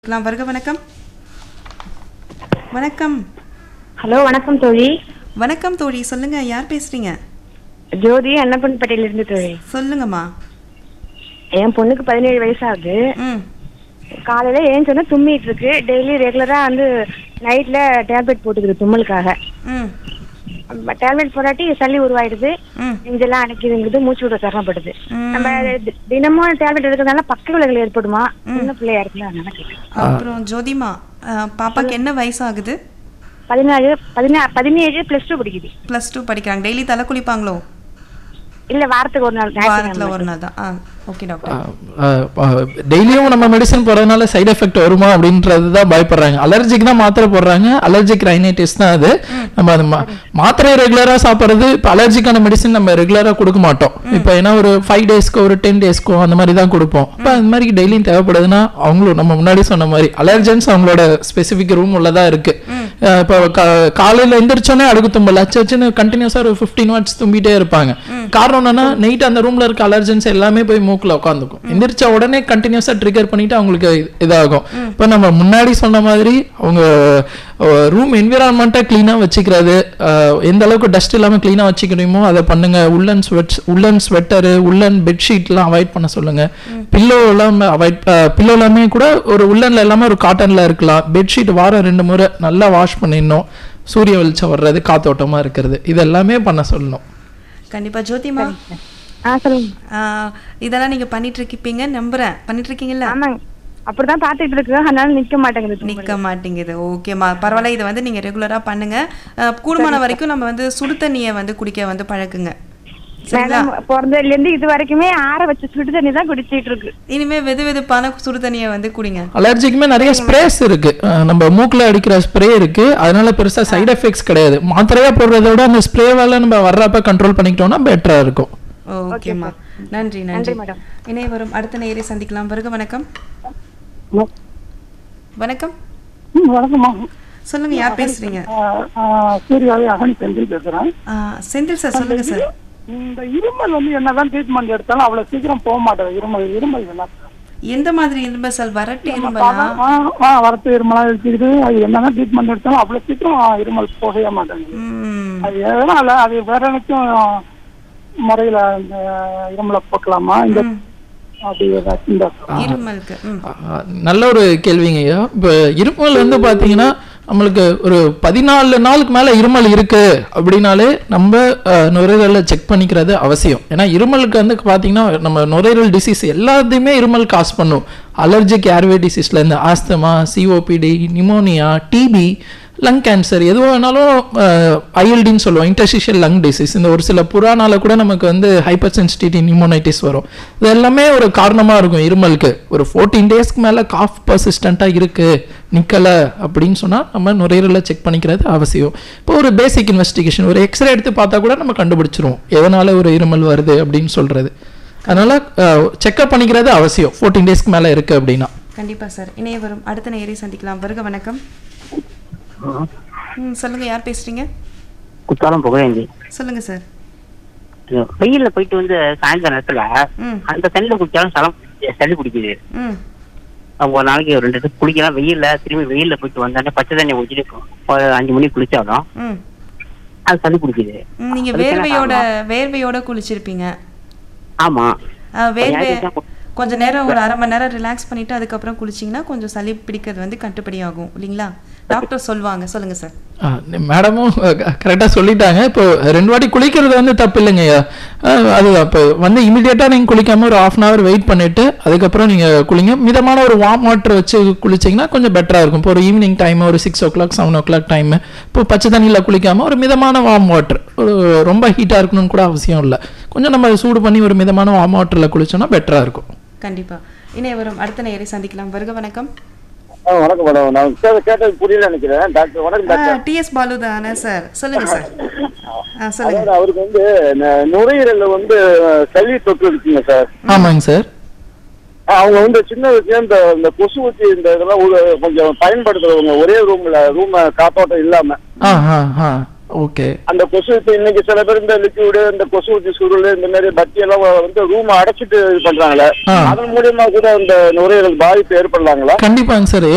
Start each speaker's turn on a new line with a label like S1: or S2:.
S1: இருக்கலாம் வருக வணக்கம் வணக்கம்
S2: ஹலோ வணக்கம் தோழி
S1: வணக்கம் தோழி சொல்லுங்க யார் பேசுறீங்க
S2: ஜோதி அன்னப்பன்பேட்டையில இருந்து தோழி
S1: சொல்லுங்கம்மா
S2: என் பொண்ணுக்கு பதினேழு வயசு ஆகுது
S1: ம்
S2: காலையில ஏஞ்சோன்னா தும்மிட்டு இருக்கு டெய்லி ரெகுலரா வந்து நைட்ல டேப்லெட் போட்டுக்குது தும்மலுக்காக
S1: ம்
S2: டேப்லெட் போடாட்டி சளி உருவாயிடுது
S1: ம்
S2: நெஞ்செல்லாம் அணைக்குதுங்குது மூச்சு விட சிரமப்படுது
S1: ம்.
S2: நம்ம தி- தினமும் டேப்லெட் எடுக்கிறதுனால பக்க விளைவுகள் ஏற்படுமா சின்ன பிள்ளையா இருக்குல்ல அதனால கேட்டேன்
S1: அப்புறம் ஜோதிமா அஹ், பாப்பாக்கு என்ன வயசாகுது
S2: பதினாலு பதினா பதினேழு பிளஸ் டூ படிக்குது
S1: ப்ளஸ் டூ படிக்கிறாங்க டெய்லி தலை குளிப்பாங்களோ
S2: இல்ல வாரத்துக்கு ஒரு நாள்
S1: வாரத்துல
S2: ஞாயிற்றுக்கிழமை.
S1: ஒரு நாள் தான் ஆ ஓகே டாக்டர்
S3: டெய்லியும் நம்ம மெடிசன் போடுறதுனால சைடு எஃபெக்ட் வருமா அப்படின்றது தான் பயப்படுறாங்க அலர்ஜிக்கு தான் மாத்திரை போடுறாங்க அலர்ஜிக் ரைனைட்டிஸ் தான் அது நம்ம அது மா- மாத்திரை ரெகுலரா சாப்பிட்றது இப்போ அலர்ஜிக்கான மெடிசன் நம்ம ரெகுலரா கொடுக்க மாட்டோம் இப்போ ஏன்னா ஒரு ஃபைவ் டேஸ்க்கோ ஒரு டென் டேஸ்க்கோ அந்த மாதிரி தான் கொடுப்போம் இப்போ அந்த மாதிரி டெய்லியும் தேவைப்படுதுன்னா அவங்களும் நம்ம முன்னாடி சொன்ன மாதிரி அலர்ஜன்ஸ் அவங்களோட ஸ்பெசிஃபிக் ரூம் உள்ளதா இருக்கு அஹ் இப்போ கா- காலையில எந்திரிச்சோன்னே அடுக்கு தும்பல் அச்சு அச்சுன்னு கண்டினியூஸா ஒரு ஃபிஃப்டீன் வாட்ஸ் தும்பிட்டே இருப்பாங்க காரணம் என்னன்னா நைட் அந்த ரூம்ல இருக்க அலர்ஜன்ஸ் எல்லாமே போய் மூக்குல உட்காந்துக்கும் எந்திரிச்ச உடனே கண்டினியூஸா ட்ரிகர் பண்ணிட்டு அவங்களுக்கு இது- இதாகும் இப்போ நம்ம முன்னாடி சொன்ன மாதிரி அவங்க ரூம் என்விரான்மெண்ட்டை க்ளீனா வச்சுக்கிறது அஹ், எந்த அளவுக்கு டஸ்ட் இல்லாம க்ளீனா வச்சுக்கிறோமோ அதை பண்ணுங்க உள்ளன் ஸ்வெட் உள்ளன் ஸ்வெட்டரு உள்ளன் பெட்ஷீட்லாம் அவாய்ட் பண்ண சொல்லுங்க பில்லோ எல்லாம் அவாய்ட் பில்லோ எல்லாமே கூட ஒரு உள்ளன்ல எல்லாமே ஒரு காட்டன்ல இருக்கலாம் பெட்ஷீட் வாரம் ரெண்டு முறை நல்லா வாஷ் பண்ணிடணும் சூரிய வெளிச்சம் வர்றது காத்தோட்டமா இருக்கிறது இது எல்லாமே பண்ண சொல்லணும்
S1: கண்டிப்பா ஜோதிமா
S2: ஆ சொல்லுங்க
S1: ஆஹ், இதெல்லாம் நீங்க பண்ணிட்டு இருக்கீங்க நம்புறேன் பண்ணிட்டு இருக்கீங்கல்ல
S2: ஆமாங்க அப்படிதான் பாத்துட்டு இருக்கு அதனால நிக்க மாட்டேங்குது தும்மல்.
S1: நிக்க மாட்டேங்குது ஓகேம்மா பரவாயில்ல இதை வந்து நீங்க ரெகுலரா பண்ணுங்க அஹ், கூடுமான வரைக்கும் நம்ம வந்து சுடு தண்ணியை வந்து குடிக்க வந்து பழக்குங்க சரிங்களா
S2: மேடம் பிறந்ததுல இருந்து இது வரைக்குமே ஆற வச்ச சுடு தண்ணி தான் குடிச்சிட்டு இருக்கு
S1: இனிமே வெது வெதுப்பான சுடு தண்ணியை வந்து குடிங்க
S3: அலர்ஜிக்குமே நிறைய ஸ்ப்ரேஸ் இருக்கு அஹ் நம்ம மூக்குல அடிக்கிற ஸ்ப்ரே இருக்கு அதனால பெருசா சைடு எஃபெக்ட்ஸ் கிடையாது மாத்திரையா போடுறத விட அந்த ஸ்ப்ரேவால நம்ம வர்றப்ப கண்ட்ரோல் பண்ணிக்கிட்டோம்னா பெட்டரா இருக்கும்
S1: ஓகேம்மா நன்றி நன்றி
S2: நன்றி, மேடம்.
S1: இணைய வரும் அடுத்த நேரை சந்திக்கலாம் வருக வணக்கம் வணக்கம்
S4: வணக்கம்மா
S1: சொல்லுங்க யார் பேசுறீங்க
S4: சூர்யாவே அகன் செந்தில் பேசுறேன்
S1: ஆஹ், செந்தில் சார் சொல்லுங்க சார்
S4: இந்த இருமல் வந்து என்னதான் ட்ரீட்மெண்ட் எடுத்தாலும் அவ்வளவு சீக்கிரம் போக மாட்டேங்குது இருமல் இருமல் என்ன
S1: எந்த மாதிரி இரும்பல் வரட்டு இரும்பலா
S4: வரத்து இருமலா எடுத்துக்கிட்டு அது என்னதான் ட்ரீட்மெண்ட் எடுத்தாலும் அவ்வளவு சீக்கிரம் இருமல் போகவே மாட்டேங்குது
S1: ம்
S4: அது எதனால அது வேற எனக்கும் முறையில இந்த இருமலை போக்கலாமா இந்த அப்படி ஏதாச்சும் இந்த
S1: இருமலுக்கு ம்
S3: அஹ் நல்ல ஒரு கேள்விங்க ஐயா இப்போ இருமல் வந்து பார்த்தீங்கன்னா நம்மளுக்கு ஒரு பதினாலு நாளுக்கு மேலே இருமல் இருக்கு அப்படின்னாலே நம்ம அஹ், நுரையீரலை செக் பண்ணிக்கிறது அவசியம் ஏன்னா இருமலுக்கு வந்து பார்த்தீங்கன்னா நம்ம நுரையீரல் டிசீஸ் எல்லாத்தையுமே இருமல் காஸ் பண்ணும் அலர்ஜிக் ஏர்வே டிசீஸ்லேருந்து asthma COPD pneumonia TB lung cancer எது வேணாலும் ஐஎல்டின்னு சொல்லுவோம் இன்டர்சிஷியல் லங் டிசீஸ் இந்த ஒரு சில புறானால கூட நமக்கு வந்து ஹைப்பர் சென்சிட்டிவிட்டி நிமோனைட்டிஸ் வரும் இது எல்லாமே ஒரு காரணமா இருக்கும் இருமலுக்கு ஒரு ஃபோர்டீன் டேஸ்க்கு மேல காஃப் பர்சிஸ்டண்ட்டாக இருக்கு நிக்கல அப்படின்னு சொன்னா நம்ம நுரையீரலை செக் பண்ணிக்கிறது அவசியம் இப்போ ஒரு பேசிக் இன்வெஸ்டிகேஷன் ஒரு எக்ஸ்ரே எடுத்து பார்த்தா கூட நம்ம கண்டுபிடிச்சிருவோம் எதனால ஒரு இருமல் வருது அப்படின்னு சொல்றது அதனால செக்அப் பண்ணிக்கிறது அவசியம் ஃபோர்டீன் டேஸ்க்கு மேல இருக்கு அப்படின்னா
S1: கண்டிப்பா சார் இணைய வரும் அடுத்த நேரை சந்திக்கலாம் வருக வணக்கம் ம் சொல்லுங்க யார் பேசுறீங்க
S5: குத்தாலம் புகழேந்தி
S1: சொல்லுங்க சார்
S5: வெயில்ல போயிட்டு வந்து சாயந்தர நேரத்துல
S1: ம்
S5: அந்த தண்ணியில குடிச்சாலும் சளம் சளி பிடிக்குது
S1: ம்
S5: ஒரு நாளைக்கு ஒரு ரெண்டு ட்ரிப் குளிக்கலாம் வெயில்ல திரும்பி வெயில்ல போயிட்டு வந்தானே பச்சை தண்ணி குடிச்சிட்டு ஒரு அஞ்சு மணிக்கு குளிச்சாலும்
S1: ம்
S5: அது சளி பிடிக்குது
S1: ம், நீங்க
S5: அதுக்கு என்ன
S1: வேர்வையோட வேர்வையோட குளிச்சிருப்பீங்க
S5: ஆமா
S1: ஆ, வேர்வை
S5: யாருக்கு தான் கு-
S1: கொஞ்ச நேரம் ஒரு அரை மணி நேரம் ரிலாக்ஸ் பண்ணிட்டு அதுக்கப்புறம் குளிச்சிங்கன்னா கொஞ்சம் சளி பிடிக்கிறது வந்து கட்டுப்படி ஆகும் இல்லைங்களா டாக்டர் சொல்லுவாங்க சொல்லுங்க சார்
S3: மேடமும் கரெக்டாக சொல்லிட்டாங்க இப்போ ரெண்டு வாட்டி குளிக்கிறது வந்து தப்பு இல்லைங்கய்யா அஹ் அதுதான் இப்போ வந்து இமீடியட்டாக நீங்கள் குளிக்காம ஒரு ஆஃப் அன் ஹவர் வெயிட் பண்ணிட்டு அதுக்கப்புறம் நீங்கள் குளிங்க மிதமான ஒரு வார்ம் வாட்டர் வச்சு குளிச்சிங்கன்னா கொஞ்சம் பெட்டராக இருக்கும் இப்போ ஒரு ஈவினிங் டைம் ஒரு six o'clock seven o'clock time இப்போ பச்சை தண்ணியில் குளிக்காம ஒரு மிதமான வார்ம் வாட்டர் ஒரு ரொம்ப ஹீட்டாக இருக்கணும்னு கூட அவசியம் இல்லை கொஞ்சம் நம்ம சூடு பண்ணி ஒரு மிதமான வார்ம் வாட்டரில் குளிச்சோன்னா பெட்டராக இருக்கும்
S1: கண்டிப்பா இணைய வரும் அடுத்த நேரை சந்திக்கலாம் வருக வணக்கம்
S6: ஆ, வணக்கம் மேடம் நான் கேட்ட கேட்டது புரியல நினைக்கிறேன் டாக்டர் வணக்கம் டாக்டர்
S1: டிஎஸ் பாலு தானே சார் சொல்லுங்க சார் ஆ சொல்லுங்க
S6: அதாவது அவருக்கு வந்து ந- நுரையீரல்ல வந்து சளி தொற்று இருக்குங்க சார்
S3: ஆமாங்க சார்
S6: ஆ, அவங்க வந்து சின்ன வயசுல இந்த இந்த கொசு ஊத்தி இந்த இதெல்லாம் ஒரு- கொஞ்சம் பயன்படுத்துறவங்க ஒரே ரூம்ல ரூம் காத்தோட்டம் இல்லாம
S3: ஆ ஆ ஆ ஓகே
S6: அந்த கொசு ஊத்தி இன்னைக்கு சில பேர் இந்த லிக்விடு இந்த கொசு ஊத்தி சுருள் இந்த மாதிரி பத்தி எல்லாம் வந்து ரூம் அடைச்சிட்டு இது பண்றாங்களே
S3: ஆ.
S6: அதன் மூலியமா கூட இந்த நுரையீரல் பாதிப்பு ஏற்படலாங்களா
S3: கண்டிப்பாங்க சார்